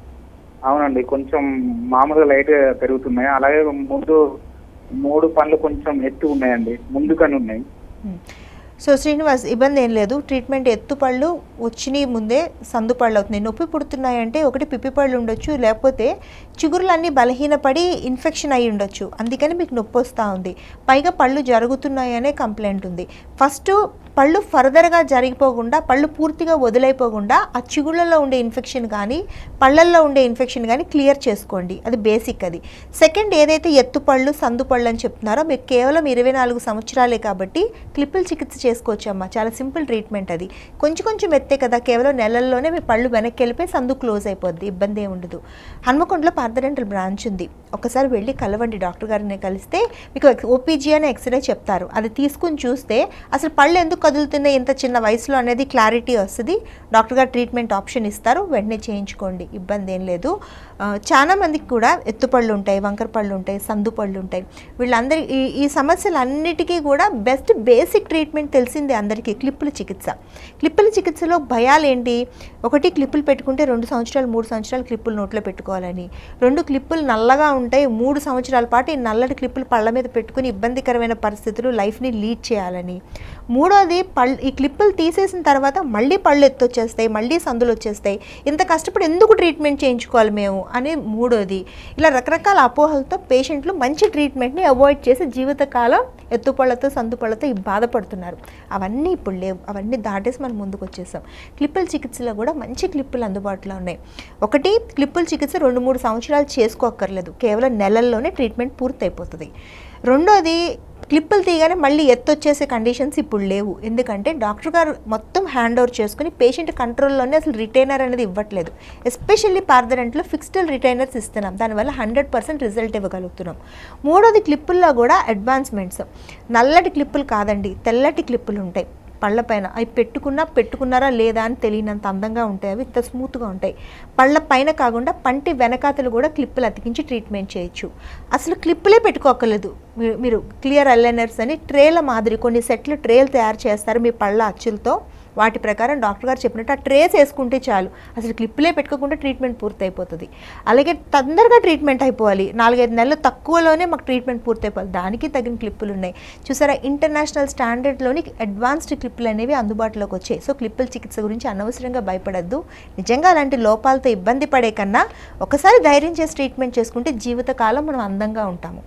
అవునండి కొంచెం మామూలుగా లైట్ పెరుగుతున్నాయి అలాగే ముందు మూడు పనులు కొంచెం ఎత్తు ఉన్నాయండి ముందుగానే ఉన్నాయి మ్మ్. సో శ్రీనివాస్ ఇబ్బంది ఏం లేదు ట్రీట్మెంట్ ఎత్తుపళ్ళు వచ్చినాయి ముందే సందు పళ్ళు అవుతున్నాయి నొప్పి పుడుతున్నాయంటే ఒకటి పిప్పి పళ్ళు ఉండొచ్చు లేకపోతే చిగురులన్నీ బలహీనపడి ఇన్ఫెక్షన్ అయి ఉండొచ్చు అందుకని మీకు నొప్పి వస్తూ ఉంది పైగా పళ్ళు జరుగుతున్నాయనే కంప్లైంట్ ఉంది ఫస్ట్ పళ్ళు ఫర్దర్గా జరిగిపోకుండా పళ్ళు పూర్తిగా వదిలైపోకుండా ఆ చిగుళ్ళలో ఉండే ఇన్ఫెక్షన్ కానీ పళ్ళల్లో ఉండే ఇన్ఫెక్షన్ కానీ క్లియర్ చేసుకోండి అది బేసిక్ అది సెకండ్ ఏదైతే ఎత్తు పళ్ళు సందు పళ్ళు అని చెప్తున్నారో మీకు కేవలం ఇరవై నాలుగు సంవత్సరాలే కాబట్టి క్లిప్పులు చికిత్స చేసుకోవచ్చు అమ్మా చాలా సింపుల్ ట్రీట్మెంట్ అది కొంచెం కొంచెం ఎత్తే కదా కేవలం నెలల్లోనే మీ పళ్ళు వెనక్కి వెళ్ళిపోయి సందు క్లోజ్ అయిపోద్ది ఇబ్బంది ఏమి ఉండదు హన్మకొండలో పార్థడెంటల్ బ్రాంచ్ ఉంది ఒకసారి వెళ్ళి కలవండి డాక్టర్ గారిని కలిస్తే మీకు ఓపీజీ అనే ఎక్స్రే చెప్తారు అది తీసుకుని చూస్తే అసలు పళ్ళు ఎందుకు కదులుతున్నాయి ఇంత చిన్న వయసులో అనేది క్లారిటీ వస్తుంది డాక్టర్ గారు ట్రీట్మెంట్ ఆప్షన్ ఇస్తారు వెంటనే చేయించుకోండి ఇబ్బంది ఏం లేదు ఆ, చాలా మందికి కూడా ఎత్తుపళ్ళు ఉంటాయి వంకర పళ్ళు ఉంటాయి సందు పళ్ళు ఉంటాయి వీళ్ళందరి ఈ ఈ సమస్యలన్నిటికీ కూడా బెస్ట్ బేసిక్ ట్రీట్మెంట్ తెలిసిందే అందరికీ క్లిప్పుల చికిత్స క్లిప్పుల చికిత్సలో భయాలు ఏంటి ఒకటి క్లిప్పులు పెట్టుకుంటే రెండు సంవత్సరాలు మూడు సంవత్సరాలు క్లిప్పులు నోట్లో పెట్టుకోవాలని రెండు క్లిప్పులు నల్లగా ఉంటాయి మూడు సంవత్సరాల పాటు ఈ నల్లటి క్లిప్పులు పళ్ళ మీద పెట్టుకుని ఇబ్బందికరమైన పరిస్థితులు లైఫ్ని లీడ్ చేయాలని మూడోది పళ్ళు ఈ క్లిప్పులు తీసేసిన తర్వాత మళ్ళీ పళ్ళు ఎత్తొచ్చేస్తాయి మళ్ళీ సందులు వచ్చేస్తాయి ఇంత కష్టపడి ఎందుకు ట్రీట్మెంట్ చేయించుకోవాలి మేము అని మూడోది ఇలా రకరకాల అపోహలతో పేషెంట్లు మంచి ట్రీట్మెంట్ని అవాయిడ్ చేసి జీవితకాలం ఎత్తుపళ్ళతో సందుపళ్ళతో ఈ బాధపడుతున్నారు అవన్నీ ఇప్పుడు లేవు అవన్నీ దాటేసి మనం ముందుకు వచ్చేసాం క్లిప్పుల చికిత్సలో కూడా మంచి క్లిప్పులు అందుబాటులో ఉన్నాయి ఒకటి క్లిప్పుల చికిత్స రెండు మూడు సంవత్సరాలు చేసుకోక్కర్లేదు కేవలం నెలల్లోనే ట్రీట్మెంట్ పూర్తయిపోతుంది రెండోది క్లిప్పులు తీయగానే మళ్ళీ ఎత్తొచ్చేసే కండిషన్స్ ఇప్పుడు లేవు ఎందుకంటే డాక్టర్ గారు మొత్తం హ్యాండ్ ఓవర్ చేసుకుని పేషెంట్ కంట్రోల్లోనే అసలు రిటైనర్ అనేది ఇవ్వట్లేదు ఎస్పెషల్లీ పార్దరెంట్లో ఫిక్స్డ్ రిటైనర్స్ ఇస్తున్నాం దానివల్ల హండ్రెడ్ పర్సెంట్ రిజల్ట్ ఇవ్వగలుగుతున్నాం మూడోది క్లిప్పుల్లో కూడా అడ్వాన్స్మెంట్స్ నల్లటి క్లిప్పులు కాదండి తెల్లటి క్లిప్పులు ఉంటాయి పళ్ళపైన అవి పెట్టుకున్నా పెట్టుకున్నారా లేదా అని తెలియనంత అందంగా ఉంటాయి అవి ఇంత స్మూత్గా ఉంటాయి పళ్ళ పైన కాకుండా పంటి వెనకాతలు కూడా క్లిప్పులు అతికించి ట్రీట్మెంట్ చేయొచ్చు అసలు క్లిప్పులే పెట్టుకోకర్లేదు మీరు- మీరు క్లియర్ అలైనర్స్ అని ట్రేల మాదిరి కొన్ని సెట్లు ట్రేలు తయారు చేస్తారు మీ పళ్ళ అచ్చులతో వాటి ప్రకారం డాక్టర్ గారు చెప్పినట్టు ఆ ట్రేస్ వేసుకుంటే చాలు అసలు క్లిప్పులే పెట్టుకోకుండా ట్రీట్మెంట్ పూర్తయిపోతుంది అలాగే తొందరగా ట్రీట్మెంట్ అయిపోవాలి నాలుగైదు నెలలు తక్కువలోనే మాకు ట్రీట్మెంట్ పూర్తయిపోవాలి దానికి తగిన క్లిప్పులు ఉన్నాయి చూసారా ఇంటర్నేషనల్ స్టాండర్డ్లోని అడ్వాన్స్డ్ క్లిప్పులు అనేవి అందుబాటులోకి వచ్చాయి సో క్లిప్పుల చికిత్స గురించి అనవసరంగా భయపడద్దు నిజంగా అలాంటి లోపాలతో ఇబ్బంది పడే కన్నా ఒకసారి ధైర్యం చేసి ట్రీట్మెంట్ చేసుకుంటే జీవితకాలం మనం అందంగా ఉంటాము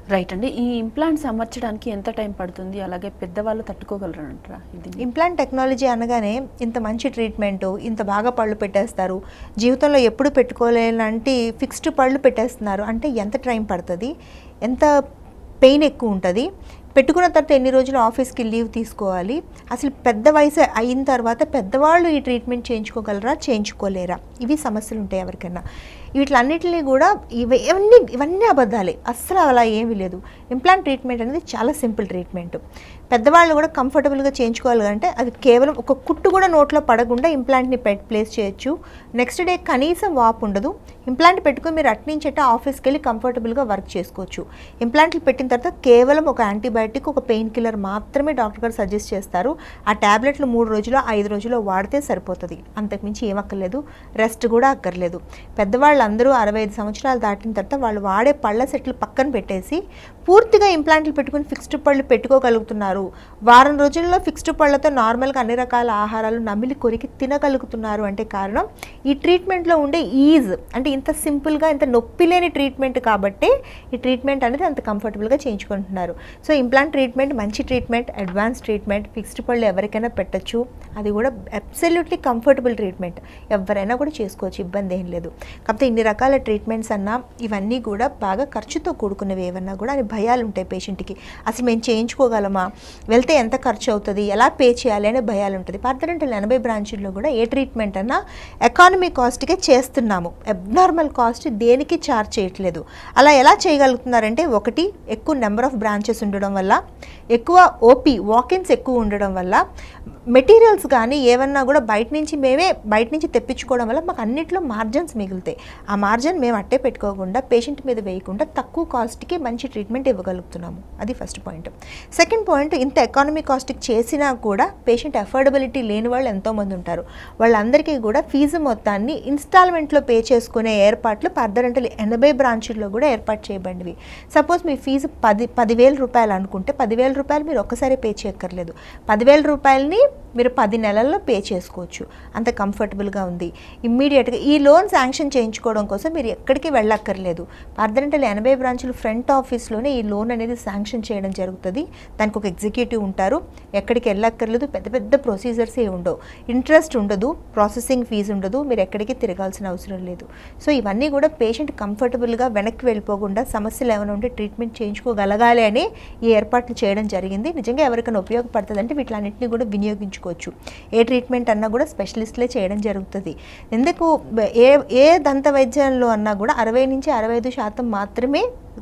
రైట్ అండి ఈ ఇంప్లాంట్స్ అమర్చడానికి ఎంత టైం పడుతుంది అలాగే పెద్దవాళ్ళు తట్టుకోగలరా అంటారా ఇది ఇంప్లాంట్ టెక్నాలజీ అనగానే ఇంత మంచి ట్రీట్మెంట్ ఇంత బాగా పళ్ళు పెట్టేస్తారు జీవితంలో ఎప్పుడు పెట్టుకోలేనంటి ఫిక్స్డ్ పళ్ళు పెట్టేస్తున్నారు అంటే ఎంత టైం పడుతుంది ఎంత పెయిన్ ఎక్కువ ఉంటుంది పెట్టుకున్న తర్వాత ఎన్ని రోజులు ఆఫీస్కి లీవ్ తీసుకోవాలి అసలు పెద్ద వయసు అయిన తర్వాత పెద్దవాళ్ళు ఈ ట్రీట్మెంట్ చేయించుకోగలరా చేయించుకోలేరా ఇవి సమస్యలు ఉంటాయి ఎవరికైనా వీటిలన్నిటిని కూడా ఇవన్నీ ఇవన్నీ అబద్ధాలే అస్సలు అలా ఏమీ లేదు ఇంప్లాంట్ ట్రీట్మెంట్ అనేది చాలా సింపుల్ ట్రీట్మెంట్ పెద్దవాళ్ళు కూడా కంఫర్టబుల్గా చేయించుకోవాలి అంటే అది కేవలం ఒక కుట్టు కూడా నోట్లో పడకుండా ఇంప్లాంట్ని పెట్ ప్లేస్ చేయొచ్చు నెక్స్ట్ డే కనీసం వాపు ఉండదు ఇంప్లాంట్ పెట్టుకుని మీరు అట్నుంచట ఆఫీస్కి వెళ్ళి కంఫర్టబుల్గా వర్క్ చేసుకోవచ్చు ఇంప్లాంట్లు పెట్టిన తర్వాత కేవలం ఒక యాంటీబయాటిక్ ఒక పెయిన్ కిల్లర్ మాత్రమే డాక్టర్ గారు సజెస్ట్ చేస్తారు ఆ ట్యాబ్లెట్లు మూడు రోజులు ఐదు రోజులు వాడితే సరిపోతుంది అంతకుమించి ఏం అక్కర్లేదు రెస్ట్ కూడా అక్కర్లేదు పెద్దవాళ్ళందరూ అరవై ఐదు సంవత్సరాలు దాటిన తర్వాత వాళ్ళు వాడే పళ్ళ సెట్లు పక్కన పెట్టేసి పూర్తిగా ఇంప్లాంట్లు పెట్టుకుని ఫిక్స్డ్ పళ్ళు పెట్టుకోగలుగుతున్నారు వారం రోజుల్లో ఫిక్స్డ్ పళ్ళతో నార్మల్గా అన్ని రకాల ఆహారాలు నమిలి కొరికి తినగలుగుతున్నారు అంటే కారణం ఈ ట్రీట్మెంట్లో ఉండే ఈజ్ అంటే ఇంత సింపుల్గా ఇంత నొప్పి లేని ట్రీట్మెంట్ కాబట్టే ఈ ట్రీట్మెంట్ అనేది అంత కంఫర్టబుల్గా చేయించుకుంటున్నారు సో ఇంప్లాంట్ ట్రీట్మెంట్ మంచి ట్రీట్మెంట్ అడ్వాన్స్ ట్రీట్మెంట్ ఫిక్స్డ్ పళ్ళు ఎవరికైనా పెట్టచ్చు అది కూడా అబ్సల్యూట్లీ కంఫర్టబుల్ ట్రీట్మెంట్ ఎవరైనా కూడా చేసుకోవచ్చు ఇబ్బంది ఏం లేదు కాకపోతే ఇన్ని రకాల ట్రీట్మెంట్స్ అన్నా ఇవన్నీ కూడా బాగా ఖర్చుతో కూడుకున్నవి ఏమన్నా కూడా అని భయాలు ఉంటాయి పేషెంట్కి అసలు మేము చేయించుకోగలమా వెళ్తే ఎంత ఖర్చు అవుతుంది ఎలా పే చేయాలి అనే భయాలు ఉంటుంది పర్దరెంటల్ ఎనభై బ్రాంచుల్లో కూడా ఏ ట్రీట్మెంట్ అన్నా ఎకానమీ కాస్ట్కే చేస్తున్నాము అబ్నార్మల్ కాస్ట్ దేనికి ఛార్జ్ చేయట్లేదు అలా ఎలా చేయగలుగుతున్నారంటే ఒకటి ఎక్కువ నెంబర్ ఆఫ్ బ్రాంచెస్ ఉండడం వల్ల ఎక్కువ ఓపీ వాకిన్స్ ఎక్కువ ఉండడం వల్ల మెటీరియల్స్ కానీ ఏమన్నా కూడా బయట నుంచి మేమే బయట నుంచి తెప్పించుకోవడం వల్ల మాకు అన్నిట్లో మార్జిన్స్ మిగులుతాయి ఆ మార్జిన్ మేము అట్టే పెట్టుకోకుండా పేషెంట్ మీద వేయకుండా తక్కువ కాస్ట్కి మంచి ట్రీట్మెంట్ ఇవ్వగలుగుతున్నాము అది ఫస్ట్ పాయింట్ సెకండ్ పాయింట్ ఇంత ఎకానమీ కాస్ట్కి చేసినా కూడా పేషెంట్ అఫోర్డబిలిటీ లేని వాళ్ళు ఎంతోమంది ఉంటారు వాళ్ళందరికీ కూడా ఫీజు మొత్తాన్ని ఇన్స్టాల్మెంట్లో పే చేసుకునే ఏర్పాట్లు పర్దరంటలు ఎనభై బ్రాంచుల్లో కూడా ఏర్పాటు చేయబడినవి సపోజ్ మీ ఫీజు పది పదివేల రూపాయలు అనుకుంటే పదివేల రూపాయలు మీరు ఒక్కసారి పే చేయక్కర్లేదు పదివేల రూపాయలని మీరు పది నెలల్లో పే చేసుకోవచ్చు అంత కంఫర్టబుల్గా ఉంది ఇమ్మీడియట్గా ఈ లోన్ శాంక్షన్ చేయించుకోవడం కోసం మీరు ఎక్కడికి వెళ్ళక్కర్లేదు పర్దనంటలు ఎనభై బ్రాంచులు ఫ్రంట్ ఆఫీస్లోనే ఈ లోన్ అనేది శాంక్షన్ చేయడం జరుగుతుంది దానికి ఒక ఎగ్జిక్యూటివ్ ఉంటారు ఎక్కడికి వెళ్ళక్కర్లేదు పెద్ద పెద్ద ప్రొసీజర్స్ ఏ ఉండవు ఇంట్రెస్ట్ ఉండదు ప్రాసెసింగ్ ఫీజు ఉండదు మీరు ఎక్కడికి తిరగాల్సిన అవసరం లేదు సో ఇవన్నీ కూడా పేషెంట్ కంఫర్టబుల్గా వెనక్కి వెళ్ళిపోకుండా సమస్యలు ఏమైనా ఉంటే ట్రీట్మెంట్ చేయించుకోగలగాలి అని ఈ ఏర్పాట్లు చేయడం జరిగింది నిజంగా ఎవరికైనా ఉపయోగపడుతుంది అంటే వీటిలన్నింటినీ కూడా వినియోగించుకోవచ్చు ఏ ట్రీట్మెంట్ అన్నా కూడా స్పెషలిస్ట్లే చేయడం జరుగుతుంది ఎందుకు ఏ ఏ దంత వైద్యంలో అన్నా కూడా అరవై నుంచి అరవై ఐదు శాతం మాత్రమే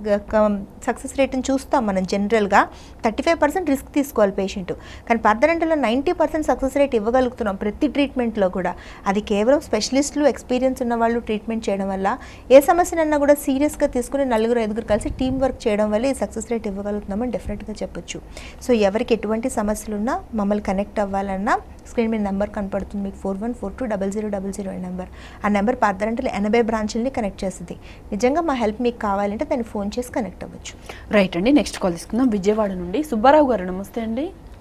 సక్సెస్ రేట్ని చూస్తాం మనం జనరల్గా థర్టీ ఫైవ్ పర్సెంట్ రిస్క్ తీసుకోవాలి పేషెంట్ కానీ పర్దనంటలో నైంటీ పర్సెంట్ సక్సెస్ రేట్ ఇవ్వగలుగుతున్నాం ప్రతి ట్రీట్మెంట్లో కూడా అది కేవలం స్పెషలిస్టులు ఎక్స్పీరియన్స్ ఉన్న వాళ్ళు ట్రీట్మెంట్ చేయడం వల్ల ఏ సమస్యనన్నా కూడా సీరియస్గా తీసుకుని నలుగురు ఐదుగురు కలిసి టీం వర్క్ చేయడం వల్ల ఈ సక్సెస్ రేట్ ఇవ్వగలుగుతున్నామని డెఫినెట్గా చెప్పొచ్చు సో ఎవరికి ఎటువంటి సమస్యలు ఉన్నా మమ్మల్ని కనెక్ట్ అవ్వాలన్నా స్క్రీన్ మీద నెంబర్ కనపడుతుంది మీకు four one four two double zero double zero number ఆ నెంబర్ పర్దనంటలు ఎనభై బ్రాంచుల్ని కనెక్ట్ చేస్తుంది నిజంగా మా హెల్ప్ మీకు కావాలంటే దాన్ని ఫోన్ చేసి కనెక్ట్ అవ్వచ్చు రైట్ అండి నెక్స్ట్ కాల్ తీసుకుందాం విజయవాడ నుండి సుబ్బారావు గారు నమస్తే అండి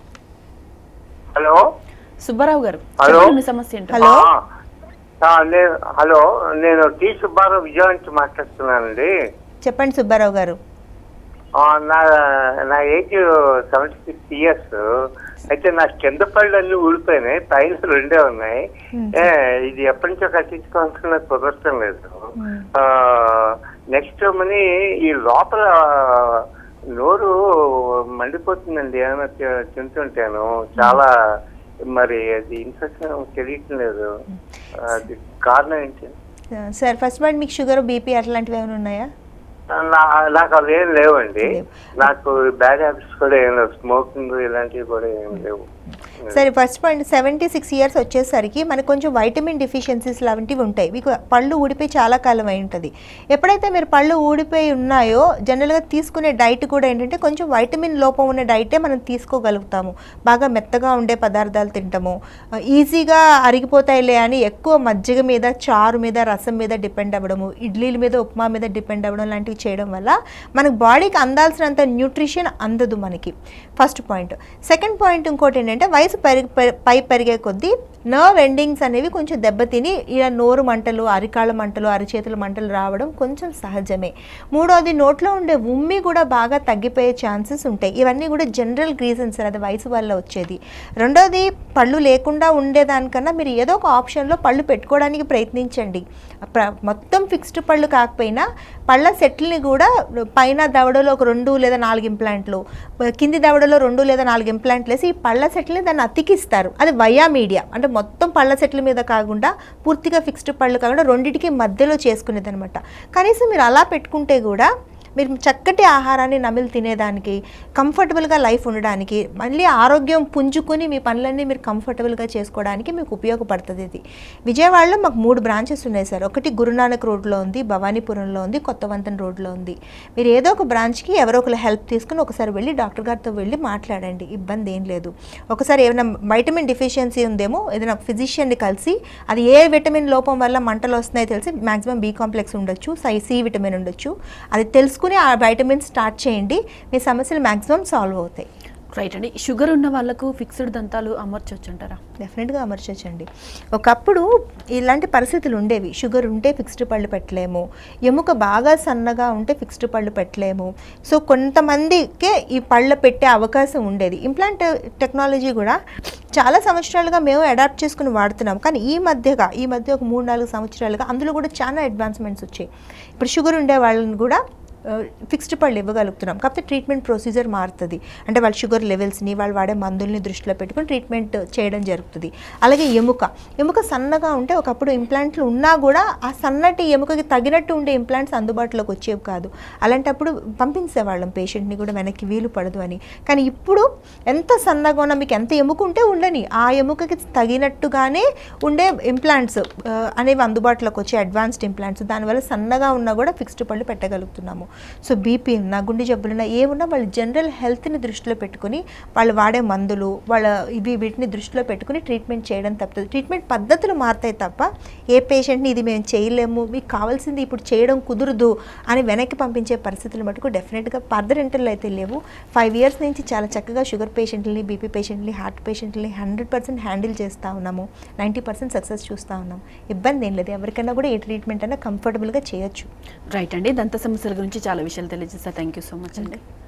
హలో సుబ్బారావు గారు హలో. చెప్పండి మీ సమస్య ఏంటో హలో. ఆ, ఆ, నేను హలో నేను టి సుబ్బారావు విజయవాడ నుంచి మాట్లాడుతున్నానండి చెప్పండి సుబ్బారావు గారు ఆ, నా నా ఏజ్ సెవెంటీ సిక్స్ ఇయర్స్ అయితే నా కింద పళ్ళు అన్ని ఊడిపోయినాయి పైన రెండే ఉన్నాయి ఏ, ఇది ఎప్పటి నుంచో కట్టించుకోవాల్సిన కుదరటం లేదు నెక్స్ట్ మని ఈ లోపల నోరు మండిపోతుందండి ఏమైనా తి- తింటుంటాను చాలా మరి అది ఇన్ఫెక్షన్ తెలియటం లేదు అది కారణం ఏంటి సార్ ఫస్ట్ పాయింట్ మీకు షుగర్ బీపీ అట్లాంటివి ఏమైనా ఉన్నాయా నా- నాకు అవి ఏం లేవండి లేవు. నాకు బ్యాడ్ హ్యాబిట్స్ కూడా ఏం లేవు స్మోకింగ్ ఇలాంటివి కూడా ఏం లేవు సరే first point seventy six years వచ్చేసరికి మనకు కొంచెం వైటమిన్ డిఫిషియన్సీస్ లాంటివి ఉంటాయి మీకు పళ్ళు ఊడిపోయి చాలా కాలం అయి ఉంటుంది ఎప్పుడైతే మీరు పళ్ళు ఊడిపోయి ఉన్నాయో జనరల్గా తీసుకునే డైట్ కూడా ఏంటంటే కొంచెం వైటమిన్ లోపం ఉన్న డైటే మనం తీసుకోగలుగుతాము బాగా మెత్తగా ఉండే పదార్థాలు తింటాము ఆ, ఈజీగా అరిగిపోతాయిలే అని ఎక్కువ మజ్జిగ మీద చారు మీద రసం మీద డిపెండ్ అవ్వడము ఇడ్లీల మీద ఉప్మా మీద డిపెండ్ అవ్వడం లాంటివి చేయడం వల్ల మనకు బాడీకి అందాల్సినంత న్యూట్రిషన్ అందదు మనకి ఫస్ట్ పాయింట్ సెకండ్ పాయింట్ ఇంకోటి ఏంటంటే వయసు పెరిగి పె- పై పెరిగే కొద్దీ నర్వ్ ఎండింగ్స్ అనేవి కొంచెం దెబ్బతిని ఇలా నోరు మంటలు అరికాళ్ళ మంటలు అరిచేతుల మంటలు రావడం కొంచెం సహజమే మూడోది నోట్లో ఉండే ఉమ్మి కూడా బాగా తగ్గిపోయే ఛాన్సెస్ ఉంటాయి ఇవన్నీ కూడా జనరల్ రీజన్స్ అది వయసు వల్ల వచ్చేది రెండోది పళ్ళు లేకుండా ఉండేదానికన్నా మీరు ఏదో ఒక ఆప్షన్లో పళ్ళు పెట్టుకోవడానికి ప్రయత్నించండి ప్ర- మొత్తం ఫిక్స్డ్ పళ్ళు కాకపోయినా పళ్ళ సెట్లని కూడా పైన దవడలో ఒక రెండు లేదా నాలుగు ఇంప్లాంట్లు కింది దవడలో రెండు లేదా నాలుగు ఇంప్లాంట్లు వేసి ఈ పళ్ళ సెట్లని దాన్ని అతికిస్తారు అది వయా మీడియా అంటే మొత్తం పళ్ళ సెట్ల మీద కాకుండా పూర్తిగా ఫిక్స్డ్ పళ్ళు కాకుండా రెండింటికి మధ్యలో చేసుకునేది అనమాట కనీసం మీరు అలా పెట్టుకుంటే కూడా మీరు చక్కటి ఆహారాన్ని నమిలి తినేదానికి కంఫర్టబుల్గా లైఫ్ ఉండడానికి మళ్ళీ ఆరోగ్యం పుంజుకొని మీ పనులన్నీ మీరు కంఫర్టబుల్గా చేసుకోవడానికి మీకు ఉపయోగపడుతుంది ఇది విజయవాడలో మాకు మూడు బ్రాంచెస్ ఉన్నాయి సార్ ఒకటి గురునానక్ రోడ్లో ఉంది భవానీపురంలో ఉంది కొత్తవంతన్ రోడ్లో ఉంది మీరు ఏదో ఒక బ్రాంచ్కి ఎవరో ఒకరు హెల్ప్ తీసుకుని ఒకసారి వెళ్ళి డాక్టర్ గారితో వెళ్ళి మాట్లాడండి ఇబ్బంది ఏం లేదు ఒకసారి ఏమైనా వైటమిన్ డిఫిషియన్సీ ఉందేమో ఏదైనా ఫిజిషియన్ని కలిసి అది ఏ విటమిన్ లోపం వల్ల మంటలు వస్తున్నాయో తెలిసి మాక్సిమం బి కాంప్లెక్స్ ఉండొచ్చు సై సి విటమిన్ ఉండొచ్చు అది తెలుసుకుని ఆ వైటమిన్ స్టార్ట్ చేయండి మీ సమస్యలు మాక్సిమం సాల్వ్ అవుతాయి రైట్ అండి షుగర్ ఉన్న వాళ్ళకు ఫిక్స్డ్ దంతాలు అమర్చొచ్చు అంటారా డెఫినెట్గా అమర్చొచ్చండి ఒకప్పుడు ఇలాంటి పరిస్థితులు ఉండేవి షుగర్ ఉంటే ఫిక్స్డ్ పళ్ళు పెట్టలేము ఎముక బాగా సన్నగా ఉంటే ఫిక్స్డ్ పళ్ళు పెట్టలేము సో కొంతమందికే ఈ పళ్ళు పెట్టే అవకాశం ఉండేది ఇంప్లాంట్ టెక్నాలజీ కూడా చాలా సంవత్సరాలుగా మేము అడాప్ట్ చేసుకుని వాడుతున్నాం కానీ ఈ మధ్యగా ఈ మధ్య ఒక మూడు నాలుగు సంవత్సరాలుగా అందులో కూడా చాలా అడ్వాన్స్మెంట్స్ వచ్చాయి ఇప్పుడు షుగర్ ఉండే వాళ్ళని కూడా ఫిక్స్డ్ పళ్ళు ఇవ్వగలుగుతున్నాం కాకపోతే ట్రీట్మెంట్ ప్రొసీజర్ మారుతుంది అంటే వాళ్ళ షుగర్ లెవెల్స్ని వాళ్ళు వాడే మందుల్ని దృష్టిలో పెట్టుకుని ట్రీట్మెంట్ చేయడం జరుగుతుంది అలాగే ఎముక ఎముక సన్నగా ఉంటే ఒకప్పుడు ఇంప్లాంట్లు ఉన్నా కూడా ఆ సన్నటి ఎముకకి తగినట్టు ఉండే ఇంప్లాంట్స్ అందుబాటులోకి వచ్చేవి కాదు అలాంటప్పుడు పంపించేవాళ్ళం పేషెంట్ని కూడా వెనక్కి వీలు పడదు అని కానీ ఇప్పుడు ఎంత సన్నగా ఉన్నా మీకు ఎంత ఎముక ఉంటే ఉండని ఆ ఎముకకి తగినట్టుగానే ఉండే ఇంప్లాంట్స్ అనేవి అందుబాటులోకి వచ్చే అడ్వాన్స్డ్ ఇంప్లాంట్స్ దానివల్ల సన్నగా ఉన్నా కూడా ఫిక్స్డ్ పళ్ళు పెట్టగలుగుతున్నాము సో బీపీ ఉన్నా గుండె జబ్బులున్నా ఏమున్నా వాళ్ళు జనరల్ హెల్త్ని దృష్టిలో పెట్టుకుని వాళ్ళు వాడే మందులు వాళ్ళ ఇవి వీటిని దృష్టిలో పెట్టుకుని ట్రీట్మెంట్ చేయడం తప్పుతుంది ట్రీట్మెంట్ పద్ధతులు మారుతాయి తప్ప ఏ పేషెంట్ని ఇది మేము చేయలేము మీకు కావాల్సింది ఇప్పుడు చేయడం కుదరదు అని వెనక్కి పంపించే పరిస్థితులు మటుకు డెఫినెట్గా పర్దర్ ఇంటర్లో అయితే లేవు ఫైవ్ ఇయర్స్ నుంచి చాలా చక్కగా షుగర్ పేషెంట్లని బీపీ పేషెంట్ని హార్ట్ పేషెంట్ని హండ్రెడ్ పర్సెంట్ హ్యాండిల్ చేస్తూ ఉన్నాము నైంటీ పర్సెంట్ సక్సెస్ చూస్తూ ఉన్నాం ఇబ్బంది ఏం లేదు ఎవరికైనా కూడా ఏ ట్రీట్మెంట్ అయినా కంఫర్టబుల్గా చేయొచ్చు రైట్ అండి దంత సమస్యల గురించి చాలా విషయాలు తెలియజేస్తారు థ్యాంక్ యూ సో మచ్ అండి